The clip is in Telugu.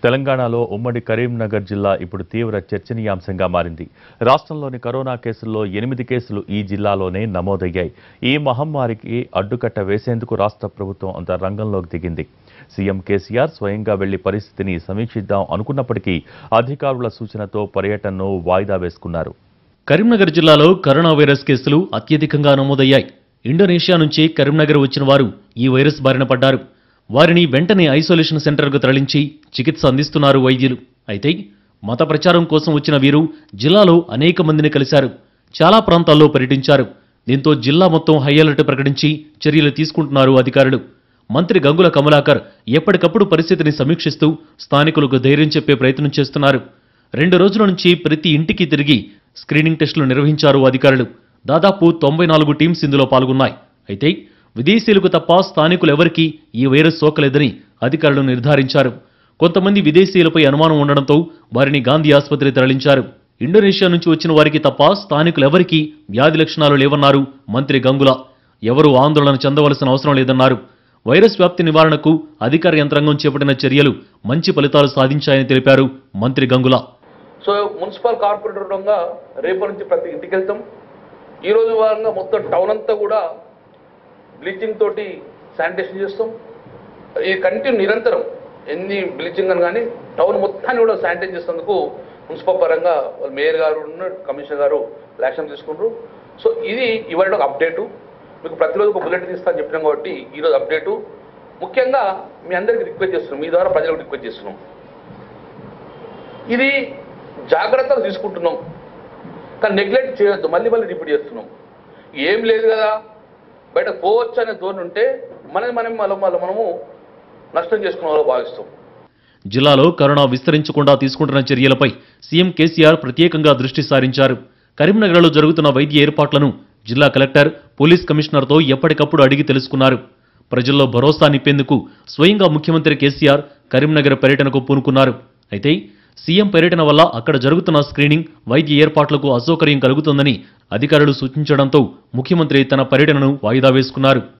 తెలంగాణలో ఉమ్మడి కరీంనగర్ జిల్లా ఇప్పుడు తీవ్ర చర్చనీయాంశంగా మారింది రాష్ట్రంలోని కరోనా కేసుల్లో ఎనిమిది కేసులు ఈ జిల్లాలోనే నమోదయ్యాయి ఈ మహమ్మారికి అడ్డుకట్ట వేసేందుకు రాష్ట్ర ప్రభుత్వం అంత రంగంలోకి దిగింది సీఎం కేసీఆర్ స్వయంగా వెళ్లి పరిస్థితిని సమీక్షిద్దాం అనుకున్నప్పటికీ అధికారుల సూచనతో పర్యటనను వాయిదా వేసుకున్నారు కరీంనగర్ జిల్లాలో కరోనా వైరస్ కేసులు అత్యధికంగా నమోదయ్యాయి ఇండోనేషియా నుంచి కరీంనగర్ వచ్చిన వారు ఈ వైరస్ బారిన పడ్డారు వారిని వెంటనే ఐసోలేషన్ సెంటర్కు తరలించి చికిత్స అందిస్తున్నారు వైద్యులు అయితే మత ప్రచారం కోసం వచ్చిన వీరు జిల్లాలో అనేక మందిని కలిశారు చాలా ప్రాంతాల్లో పర్యటించారు దీంతో జిల్లా మొత్తం హై అలర్ట్ ప్రకటించి చర్యలు తీసుకుంటున్నారు అధికారులు మంత్రి గంగుల కమలాకర్ ఎప్పటికప్పుడు పరిస్థితిని సమీక్షిస్తూ స్థానికులకు ధైర్యం చెప్పే ప్రయత్నం చేస్తున్నారు రెండు రోజుల నుంచి ప్రతి ఇంటికి తిరిగి స్క్రీనింగ్ టెస్టులు నిర్వహించారు అధికారులు దాదాపు తొంభై నాలుగు టీమ్స్ ఇందులో పాల్గొన్నాయి అయితే విదేశీయులకు తప్ప స్థానికులెవరికీ ఈ వైరస్ సోకలేదని అధికారులు నిర్ధారించారు కొంతమంది విదేశీయులపై అనుమానం ఉండడంతో వారిని గాంధీ ఆసుపత్రి తరలించారు ఇండోనేషియా నుంచి వచ్చిన వారికి తప్ప స్థానికులెవరికీ వ్యాధి లక్షణాలు లేవన్నారు మంత్రి గంగుల ఎవరూ ఆందోళన చెందవలసిన అవసరం లేదన్నారు వైరస్ వ్యాప్తి నివారణకు అధికార యంత్రాంగం చేపట్టిన చర్యలు మంచి ఫలితాలు సాధించాయని తెలిపారు మంత్రి గంగుల సో మున్సిపల్ కార్పొరేటర్ ఉండగా రేపటి నుంచి ప్రతి ఇంటికి వెళ్తాం ఈ రోజు వారంగా మొత్తం టౌన్ అంతా కూడా బ్లీచింగ్ తోటి శానిటేషన్ చేస్తాం ఈ కంటిన్యూ నిరంతరం ఎన్ని బ్లీచింగ్ అని కానీ టౌన్ మొత్తాన్ని కూడా శానిటైజ్ చేసేందుకు మున్సిపల్ పరంగా వాళ్ళ మేయర్ గారు ఉన్న కమిషనర్ గారు యాక్షన్ తీసుకుంటారు సో ఇది ఇవాళ ఒక అప్డేటు మీకు ప్రతిరోజు ఒక బుల్లెట్ తీస్తా అని చెప్పినాం కాబట్టి ఈరోజు అప్డేటు ముఖ్యంగా మీ అందరికీ రిక్వెస్ట్ చేస్తున్నాం మీ ద్వారా ప్రజలకు రిక్వెస్ట్ చేస్తున్నాం ఇది జాగ్రత్తలు తీసుకుంటున్నాం కానీ నెగ్లెక్ట్ చేయొద్దు మళ్ళీ మళ్ళీ రిపీట్ చేస్తున్నాం ఏం లేదు కదా బయట పోవచ్చు అనే ధోరణి ఉంటే మనది మనం మనం మనం మనము నష్టం చేసుకున్న వాళ్ళు భావిస్తాం జిల్లాలో కరోనా విస్తరించకుండా తీసుకుంటున్న చర్యలపై సీఎం కేసీఆర్ ప్రత్యేకంగా దృష్టి సారించారు కరీంనగర్లో జరుగుతున్న వైద్య ఏర్పాట్లను జిల్లా కలెక్టర్ పోలీస్ కమిషనర్తో ఎప్పటికప్పుడు అడిగి తెలుసుకున్నారు ప్రజల్లో భరోసా నింపేందుకు స్వయంగా ముఖ్యమంత్రి కేసీఆర్ కరీంనగర్ పర్యటనకు పూనుకున్నారు అయితే సీఎం పర్యటన వల్ల అక్కడ జరుగుతున్న స్క్రీనింగ్ వైద్య ఏర్పాట్లకు అసౌకర్యం కలుగుతుందని అధికారులు సూచించడంతో ముఖ్యమంత్రి తన పర్యటనను వాయిదా వేసుకున్నారు